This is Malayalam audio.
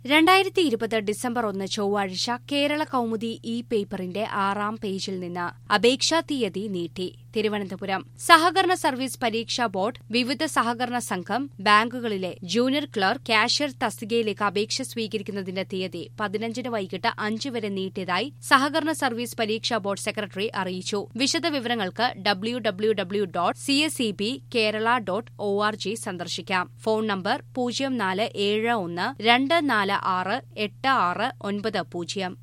രണ്ടായിരത്തി ഇരുപത് ഡിസംബർ ഒന്ന് ചൊവ്വാഴ്ച കേരള കൗമുദി ഇ പേപ്പറിന്റെ ആറാം പേജിൽ നിന്ന് അപേക്ഷാ തീയതി നീട്ടി തിരുവനന്തപുരം സഹകരണ സർവീസ് പരീക്ഷാ ബോർഡ് വിവിധ സഹകരണ സംഘം ബാങ്കുകളിലെ ജൂനിയർ ക്ലർക്ക് കാഷ്യർ തസ്തികയിലേക്ക് അപേക്ഷ സ്വീകരിക്കുന്നതിന്റെ തീയതി പതിനഞ്ചിന് വൈകിട്ട് അഞ്ച് വരെ നീട്ടിയതായി സഹകരണ സർവീസ് പരീക്ഷാ ബോർഡ് സെക്രട്ടറി അറിയിച്ചു വിശദവിവരങ്ങൾക്ക് W W W dot C S E B Kerala dot O R G സന്ദർശിക്കാം ഫോൺ നമ്പർ പൂജ്യം നാല് ഏഴ് ഒന്ന് രണ്ട് നാല് ആറ് എട്ട് ആറ് ഒൻപത് പൂജ്യം